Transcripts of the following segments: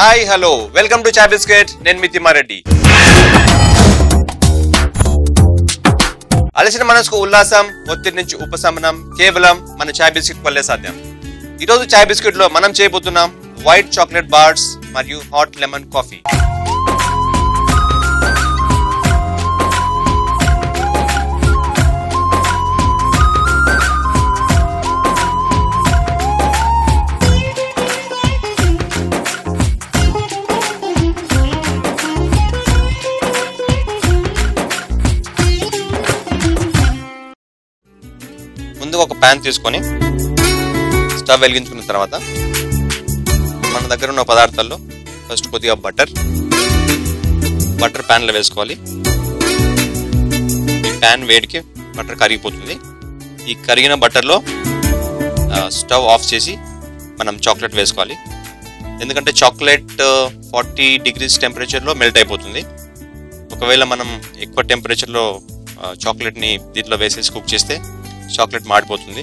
Hi hello welcome to chai biscuit నేను మీ తిమ్మారెడ్డి అలసిన మనసుకు ఉల్లాసం ఒత్తిడి నుంచి ఉపశమనం కేవలం మన చాయ్ బిస్కెట్ వల్లే సాధ్యం ఈరోజు చాయ్ బిస్కెట్ లో మనం చేయబోతున్నాం వైట్ చాక్లెట్ బార్స్ మరియు హాట్ లెమన్ కాఫీ ముందుగా ఒక ప్యాన్ తీసుకొని స్టవ్ వెలిగించుకున్న తర్వాత మన దగ్గర ఉన్న పదార్థాల్లో ఫస్ట్ కొద్దిగా బటర్ బటర్ ప్యాన్లో వేసుకోవాలి ఈ ప్యాన్ వేడికి బటర్ కరిగిపోతుంది ఈ కరిగిన బటర్లో స్టవ్ ఆఫ్ చేసి మనం చాక్లెట్ వేసుకోవాలి ఎందుకంటే చాక్లెట్ ఫార్టీ డిగ్రీస్ టెంపరేచర్లో మెల్ట్ అయిపోతుంది ఒకవేళ మనం ఎక్కువ టెంపరేచర్లో చాక్లెట్ని దీంట్లో వేసేసి కుక్ చేస్తే చాక్లెట్ మాడిపోతుంది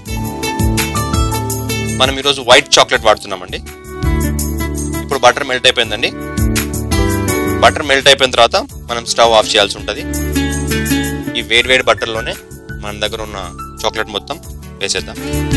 మనం ఈరోజు వైట్ చాక్లెట్ వాడుతున్నామండి ఇప్పుడు బటర్ మెల్ట్ అయిపోయిందండి బటర్ మెల్ట్ అయిపోయిన తర్వాత మనం స్టవ్ ఆఫ్ చేయాల్సి ఉంటుంది ఈ వేడి వేడి బటర్లోనే మన దగ్గర ఉన్న చాక్లెట్ మొత్తం వేసేద్దాం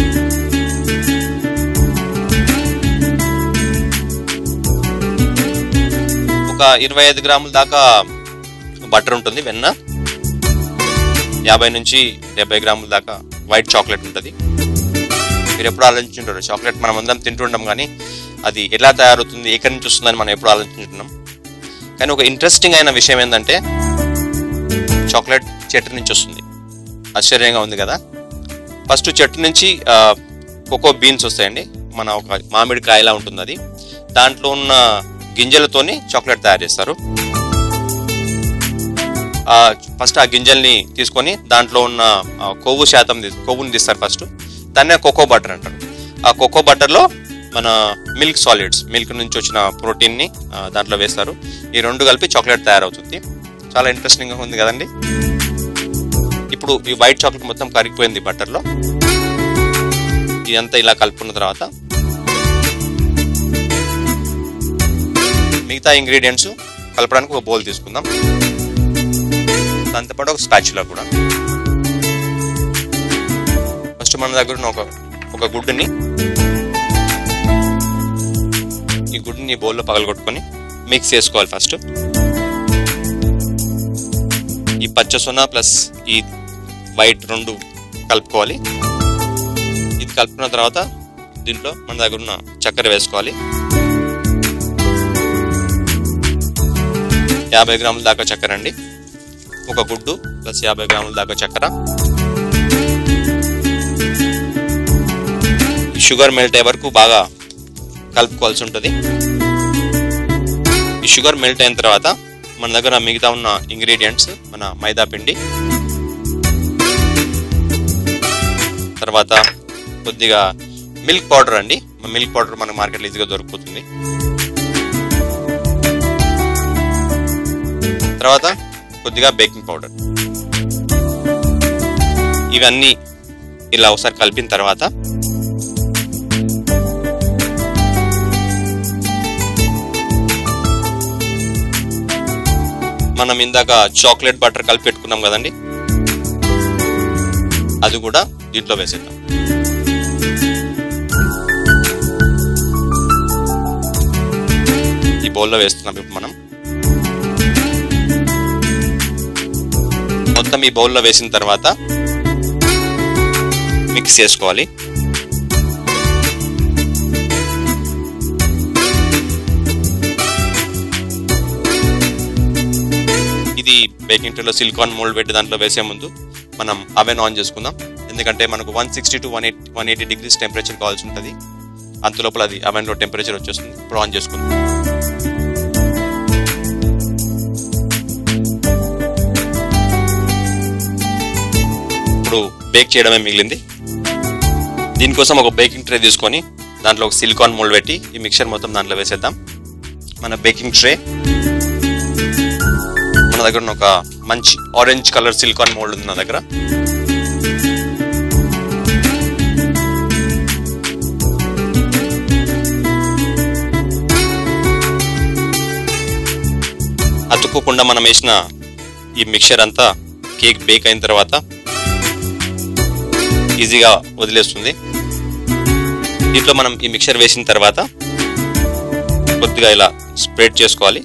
ఒక ఇరవై ఐదు గ్రాముల దాకా బటర్ ఉంటుంది వెన్న యాభై నుంచి డెబ్బై గ్రాముల దాకా వైట్ చాక్లెట్ ఉంటుంది మీరు ఎప్పుడు ఆలోచించుంటారు చాక్లెట్ మనం అందరం తింటుంటాం కానీ అది ఎలా తయారవుతుంది ఎక్కడి నుంచి వస్తుందని మనం ఎప్పుడు ఆలోచించుంటున్నాం కానీ ఒక ఇంట్రెస్టింగ్ అయిన విషయం ఏంటంటే చాక్లెట్ చెట్టు నుంచి వస్తుంది ఆశ్చర్యంగా ఉంది కదా ఫస్ట్ చెట్టు నుంచి ఆ, కోకో బీన్స్ వస్తాయండి మన ఒక మామిడి కాయలా ఉంటుంది అది దాంట్లో ఉన్న గింజలతోని చాక్లెట్ తయారు చేస్తారు ఆ, ఫస్ట్ ఆ గింజల్ని తీసుకొని దాంట్లో ఉన్న ఆ, కొవ్వు శాతం తీ- కొవ్వుని తీస్తారు ఫస్ట్ దాన్నే కోకో బటర్ అంటారు ఆ కోకో బటర్లో మన మిల్క్ సాలిడ్స్ మిల్క్ నుంచి వచ్చిన ప్రోటీన్ని ఆ, దాంట్లో వేస్తారు ఈ రెండు కలిపి చాక్లెట్ తయారవుతుంది చాలా ఇంట్రెస్టింగ్గా ఉంది కదండి ఇప్పుడు ఈ వైట్ చాక్లెట్ మొత్తం కరిగిపోయింది బటర్లో ఇదంతా ఇలా కలుపుకున్న తర్వాత మిగతా ఇంగ్రీడియంట్స్ కలపడానికి ఒక బౌల్ తీసుకుందాం దాంతోపాటు ఒక స్పాచులా కూడా ఫస్ట్ మన దగ్గర ఉన్న ఒక ఒక గుడ్డుని ఈ గుడ్డుని బౌల్లో పగలగొట్టుకొని మిక్స్ చేసుకోవాలి ఫస్ట్ ఈ పచ్చ సొన ప్లస్ ఈ వైట్ రెండు కలుపుకోవాలి ఇది కలుపుకున్న తర్వాత దీంట్లో మన దగ్గర ఉన్న చక్కెర వేసుకోవాలి యాభై గ్రాముల దాకా చక్కెర అండి ఒక గుడ్డు ప్లస్ యాభై గ్రాముల దాకా చక్కెర ఈ షుగర్ మెల్ట్ అయ్యే వరకు బాగా కలుపుకోవాల్సి ఉంటుంది ఈ షుగర్ మెల్ట్ అయిన తర్వాత మన దగ్గర మిగతా ఉన్న ఇంగ్రీడియంట్స్ మన మైదా పిండి తర్వాత కొద్దిగా మిల్క్ పౌడర్ అండి మిల్క్ పౌడర్ మనకు మార్కెట్లో ఈజీగా దొరికిపోతుంది తర్వాత కొద్దిగా బేకింగ్ పౌడర్ ఇవన్నీ ఇలా ఒకసారి కలిపిన తర్వాత మనం ఇందాక చాక్లెట్ బటర్ కలిపి పెట్టుకున్నాం కదండి అది కూడా దీంట్లో వేసేద్దాం ఈ బౌల్లో వేస్తున్నాం ఇప్పుడు మనం మొత్తం ఈ బౌల్లో వేసిన తర్వాత మిక్స్ చేసుకోవాలి ఇది బేకింగ్ ట్రేలో సిలికాన్ మోల్డ్ పెట్టి దాంట్లో వేసే ముందు మనం అవెన్ ఆన్ చేసుకుందాం ఎందుకంటే మనకు one sixty two one eight one eighty degrees temperature కావాల్సి ఉంటుంది అంత లోపల అది అవెన్లో టెంపరేచర్ వచ్చేస్తుంది ఇప్పుడు ఆన్ చేసుకుందాం ఇప్పుడు బేక్ చేయడమే మిగిలింది దీనికోసం ఒక బేకింగ్ ట్రే తీసుకొని దాంట్లో ఒక సిలికాన్ మోల్డ్ పెట్టి ఈ మిక్చర్ మొత్తం దాంట్లో వేసేద్దాం మన బేకింగ్ ట్రే మన దగ్గర ఉన్న ఒక మంచి ఆరెంజ్ కలర్ సిలికాన్ మోల్డ్ ఉంది నా దగ్గర అతుక్కోకుండా మనం వేసిన ఈ మిక్చర్ అంతా కేక్ బేక్ అయిన తర్వాత ఈజీగా వదిలేస్తుంది దీంట్లో మనం ఈ మిక్చర్ వేసిన తర్వాత కొద్దిగా ఇలా స్ప్రెడ్ చేసుకోవాలి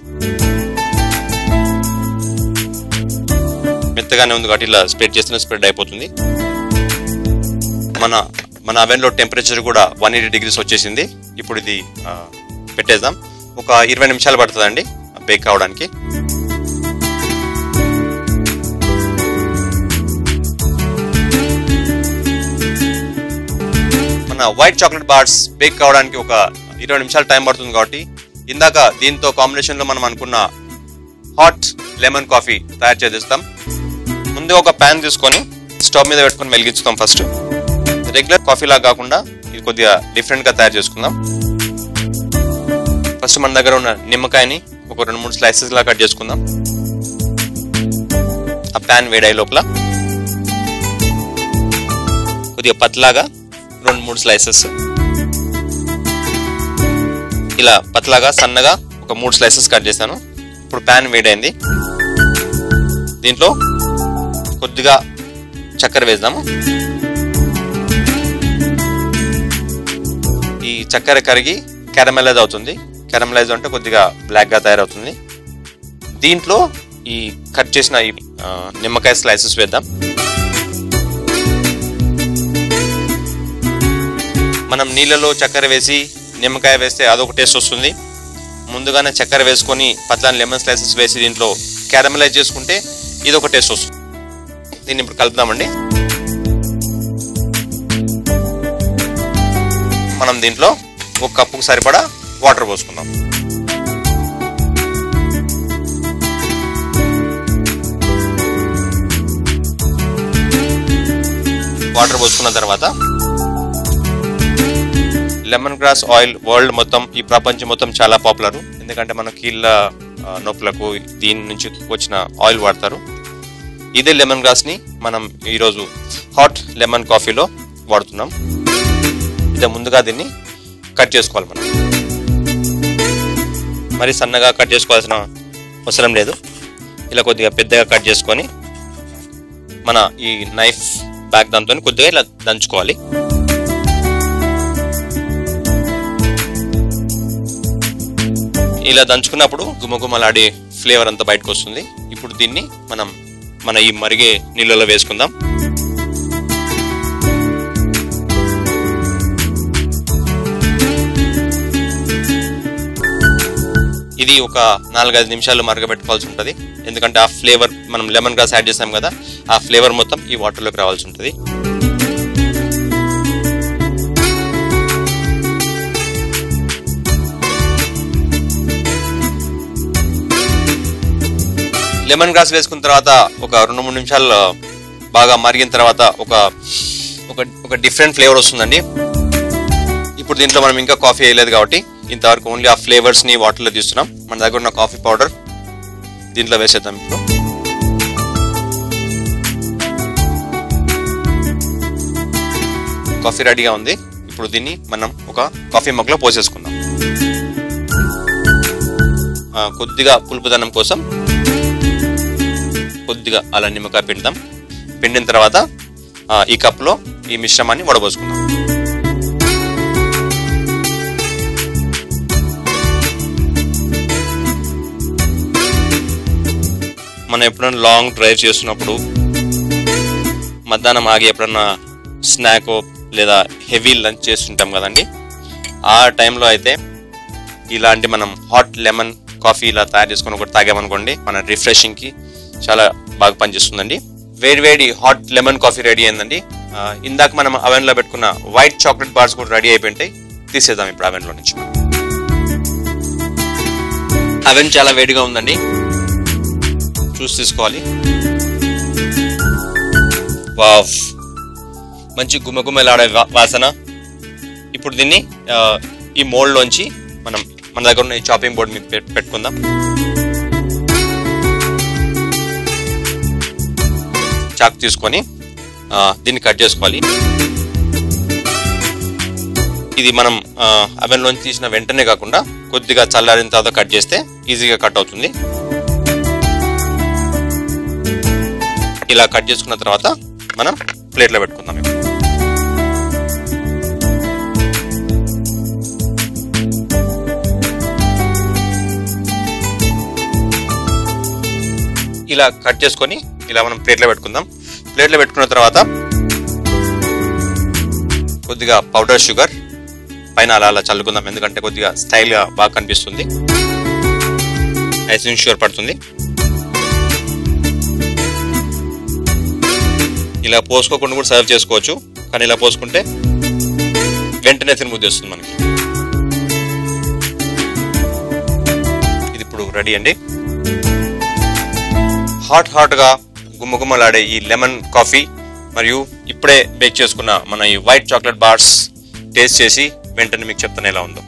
మెత్తగానే ఉంది కాబట్టి ఇలా స్ప్రెడ్ చేస్తే స్ప్రెడ్ అయిపోతుంది మన మన అవెన్లో టెంపరేచర్ కూడా వన్ ఎయిటీ డిగ్రీస్ వచ్చేసింది ఇప్పుడు ఇది ఆ, పెట్టేద్దాం ఒక ఇరవై నిమిషాలు పడుతుందండి బేక్ కావడానికి మన వైట్ చాక్లెట్ బార్స్ బేక్ కావడానికి ఒక ఇరవై నిమిషాలు టైం పడుతుంది కాబట్టి ఇందాక దీంతో కాంబినేషన్లో మనం అనుకున్న హాట్ లెమన్ కాఫీ తయారు చేసేస్తాం ముందు ఒక ప్యాన్ తీసుకొని స్టవ్ మీద పెట్టుకొని వెలిగించుతాం ఫస్ట్ రెగ్యులర్ కాఫీ లాగా కాకుండా ఇది కొద్దిగా డిఫరెంట్ గా తయారు చేసుకుందాం ఫస్ట్ మన దగ్గర ఉన్న నిమ్మకాయని ఒక రెండు మూడు స్లైసెస్ లా కట్ చేసుకుందాం ఆ ప్యాన్ వేడాయి లోపల కొద్దిగా పతలాగా రెండు మూడు స్లైసెస్ ఇలా పతలాగా సన్నగా ఒక మూడు స్లైసెస్ కట్ చేశాను ఇప్పుడు ప్యాన్ వేడైంది దీంట్లో కొద్దిగా చక్కెర వేద్దాము ఈ చక్కెర కరిగి క్యారమెలైజ్ అవుతుంది క్యారమెలైజ్ అంటే కొద్దిగా బ్లాక్ గా తయారవుతుంది దీంట్లో ఈ కట్ చేసిన ఈ ఆ, నిమ్మకాయ స్లైసెస్ వేద్దాం మనం నీళ్ళలో చక్కెర వేసి నిమ్మకాయ వేస్తే అదొక టేస్ట్ వస్తుంది ముందుగానే చక్కెర వేసుకొని పట్లాని లెమన్ స్లైసెస్ వేసి దీంట్లో క్యారమలైజ్ చేసుకుంటే ఇది ఒక టేస్ట్ వస్తుంది దీన్ని ఇప్పుడు కలుపుదామండి మనం దీంట్లో ఒక కప్పుకు సరిపడా వాటర్ పోసుకుందాం వాటర్ పోసుకున్న తర్వాత లెమన్ గ్రాస్ ఆయిల్ వరల్డ్ మొత్తం ఈ ప్రపంచం మొత్తం చాలా పాపులర్ ఎందుకంటే మన కీళ్ళ ఆ, నొప్పులకు దీని నుంచి వచ్చిన ఆయిల్ వాడతారు ఇదే లెమన్ గ్రాస్ ని మనం ఈరోజు హాట్ లెమన్ కాఫీలో వాడుతున్నాం ఇదే ముందుగా దీన్ని కట్ చేసుకోవాలి మనం మరి సన్నగా కట్ చేసుకోవాల్సిన అవసరం లేదు ఇలా కొద్దిగా పెద్దగా కట్ చేసుకొని మన ఈ నైఫ్ బ్యాక్ దాంతో కొద్దిగా ఇలా దంచుకోవాలి ఇలా దంచుకున్నప్పుడు గుమగుమలాడే ఫ్లేవర్ అంతా బయటకు వస్తుంది ఇప్పుడు దీన్ని మనం మన ఈ మరిగే నీళ్ళలో వేసుకుందాం ఇది ఒక నాలుగైదు నిమిషాలు మరగబెట్టుకోవాల్సి ఉంటుంది ఎందుకంటే ఆ ఫ్లేవర్ మనం లెమన్ గ్రాస్ యాడ్ చేసాం కదా ఆ ఫ్లేవర్ మొత్తం ఈ వాటర్లోకి రావాల్సి ఉంటుంది లెమన్ గ్రాస్ వేసుకున్న తర్వాత ఒక రెండు మూడు నిమిషాలు బాగా మరిగిన తర్వాత ఒక ఒక ఒక డిఫరెంట్ ఫ్లేవర్ వస్తుందండి ఇప్పుడు దీంట్లో మనం ఇంకా కాఫీ వేయలేదు కాబట్టి ఇంతవరకు ఓన్లీ ఆ ఫ్లేవర్స్ ని వాటర్ లో తీస్తున్నాం మన దగ్గర ఉన్న కాఫీ పౌడర్ దీంట్లో వేసేద్దాం ఇప్పుడు కాఫీ రెడీగా ఉంది ఇప్పుడు దీన్ని మనం ఒక కాఫీ మగ్లో పోసేసుకుందాం ఆ, కొద్దిగా పులుపుదనం కోసం కొద్దిగా అలా నిమ్మకాయ పిండుదాం పిండిన తర్వాత ఆ, ఈ కప్లో ఈ మిశ్రమాన్ని వడబోసుకుందాం మనం ఎప్పుడైనా లాంగ్ డ్రైవ్ చేస్తున్నప్పుడు మధ్యాహ్నం ఆగి ఎప్పుడన్నా స్నాక్ లేదా హెవీ లంచ్ చేస్తుంటాం కదండి ఆ టైంలో అయితే ఇలాంటి మనం హాట్ లెమన్ కాఫీ ఇలా తయారు చేసుకొని ఒకటి తాగామనుకోండి మన రిఫ్రెషింగ్కి చాలా బాగా పనిచేస్తుందండి వేడి వేడి హాట్ లెమన్ కాఫీ రెడీ అయిందండి ఆ, ఇందాక మనం అవెన్లో పెట్టుకున్న వైట్ చాక్లెట్ బార్స్ కూడా రెడీ అయిపోయింటాయి తీసేద్దాం ఇప్పుడు అవెన్లో నుంచి అవెన్ చాలా వేడిగా ఉందండి చూసి తీసుకోవాలి వావ్ మంచి గుమగుమలాడే వా- వాసన ఇప్పుడు దీన్ని ఆ, ఈ మోల్డ్లోంచి మనం మన దగ్గర ఉన్న ఈ చాపింగ్ బోర్డ్ మీద పెట్- పెట్టుకుందాం చాక్ తీసుకొని ఆ, దీన్ని కట్ చేసుకోవాలి ఇది మనం అవెన్లోంచి తీసిన వెంటనే కాకుండా కొద్దిగా చల్లారిన తర్వాత కట్ చేస్తే ఈజీగా కట్ అవుతుంది ఇలా కట్ చేసుకున్న తర్వాత మనం ప్లేట్లో పెట్టుకుందాం ఇప్పుడు. ఇలా కట్ చేసుకొని ఇలా మనం ప్లేట్లో పెట్టుకుందాం ప్లేట్లో పెట్టుకున్న తర్వాత కొద్దిగా పౌడర్ షుగర్ పైన అలా అలా చల్లుకుందాం ఎందుకంటే కొద్దిగా స్టైల్గా బాగా కనిపిస్తుంది ఐసింగ్ షుగర్ పడుతుంది ఇలా పోసుకోకుండా కూడా సర్వ్ చేసుకోవచ్చు కానీ ఇలా పోసుకుంటే వెంటనే తినబుద్ధి వస్తుంది మనకి ఇది ఇప్పుడు రెడీ అండి హాట్ హాట్గా గుమ్మగుమ్మలాడే ఈ లెమన్ కాఫీ మరియు ఇప్పుడే బేక్ చేసుకున్న మన ఈ వైట్ చాక్లెట్ బార్స్ టేస్ట్ చేసి వెంటనే మీకు చెప్తాను ఎలా ఉందో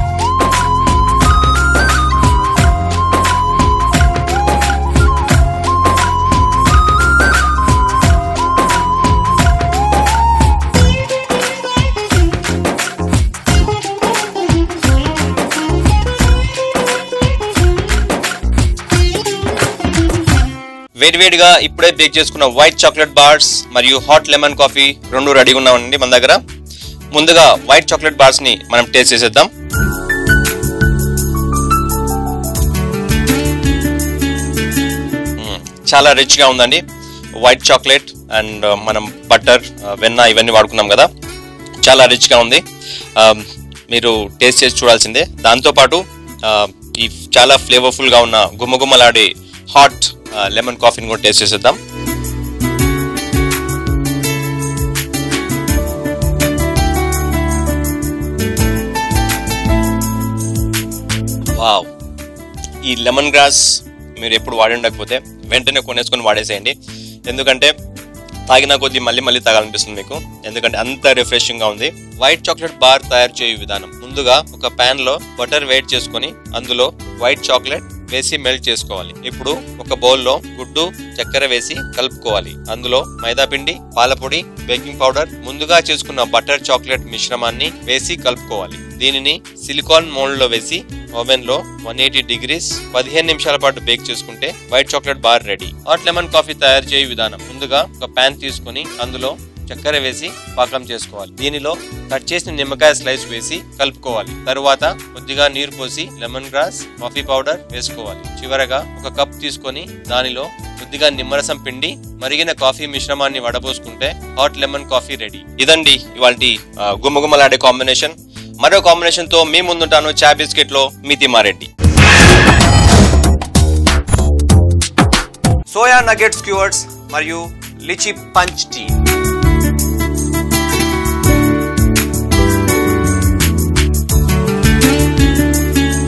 వేడివేడిగా ఇప్పుడే బేక్ చేసుకున్న వైట్ చాక్లెట్ బార్స్ మరియు హాట్ లెమన్ కాఫీ రెండు రెడీగా ఉన్నామండి మన దగ్గర ముందుగా వైట్ చాక్లెట్ బార్స్ ని మనం టేస్ట్ చేసేద్దాం మ్మ్. చాలా రిచ్ గా ఉందండి వైట్ చాక్లెట్ అండ్ మనం బటర్ వెన్న ఇవన్నీ వాడుకున్నాం కదా చాలా రిచ్ గా ఉంది ఆ, మీరు టేస్ట్ చేసి చూడాల్సిందే దాంతోపాటు ఆ, ఈ చాలా ఫ్లేవర్ఫుల్ గా ఉన్న గుమ్మగుమ్మలాడే హాట్ లెమన్ కాఫీని కూడా టేస్ట్ చేసేద్దాం వావ్ ఈ లెమన్ గ్రాస్ మీరు ఎప్పుడు వాడి ఉండకపోతే వెంటనే కొనేసుకొని వాడేసేయండి ఎందుకంటే తాగిన కొద్దీ మళ్ళీ మళ్ళీ తాగాలనిపిస్తుంది మీకు ఎందుకంటే అంత రిఫ్రెషింగ్ గా ఉంది వైట్ చాక్లెట్ బార్ తయారు చేయు విధానం ముందుగా ఒక పాన్ లో బటర్ వేట్ చేసుకొని అందులో వైట్ చాక్లెట్ వేసి మెల్ట్ చేసుకోవాలి ఇప్పుడు ఒక బౌల్ లో గుడ్డు చక్కెర వేసి కలుపుకోవాలి అందులో మైదా పిండి పాలపొడి బేకింగ్ పౌడర్ ముందుగా చేసుకున్న బటర్ చాక్లెట్ మిశ్రమాన్ని వేసి కలుపుకోవాలి దీనిని సిలికాన్ మోల్డ్ లో వేసి ఓవెన్ లో వన్ ఎయిటీ డిగ్రీస్ పదిహేను నిమిషాల పాటు బేక్ చేసుకుంటే white chocolate bar ready hot lemon coffee తయారు చేయు విధానం ముందుగా ఒక ప్యాన్ తీసుకొని అందులో చక్కెర వేసి పాకం చేసుకోవాలి దీనిలో కట్ చేసిన నిమ్మకాయ స్లైస్ వేసి కలుపుకోవాలి తరువాత కొద్దిగా నీరు పోసి లెమన్ గ్రాస్ కాఫీ పౌడర్ వేసుకోవాలి చివరగా ఒక కప్ తీసుకొని దానిలో కొద్దిగా నిమ్మరసం పిండి మరిగిన కాఫీ మిశ్రమాన్ని వడబోసుకుంటే హాట్ లెమన్ కాఫీ రెడీ ఇదండి ఇవాళ గుమ్మగుమ్మలాడే కాంబినేషన్ మరో కాంబినేషన్ తో మీ ముందుంటాను చా బిస్కెట్ లో మీ తిమ్మారెడ్డి సోయా నగెట్స్ క్యూవర్స్ మరియు లిచి పంచ్ టీ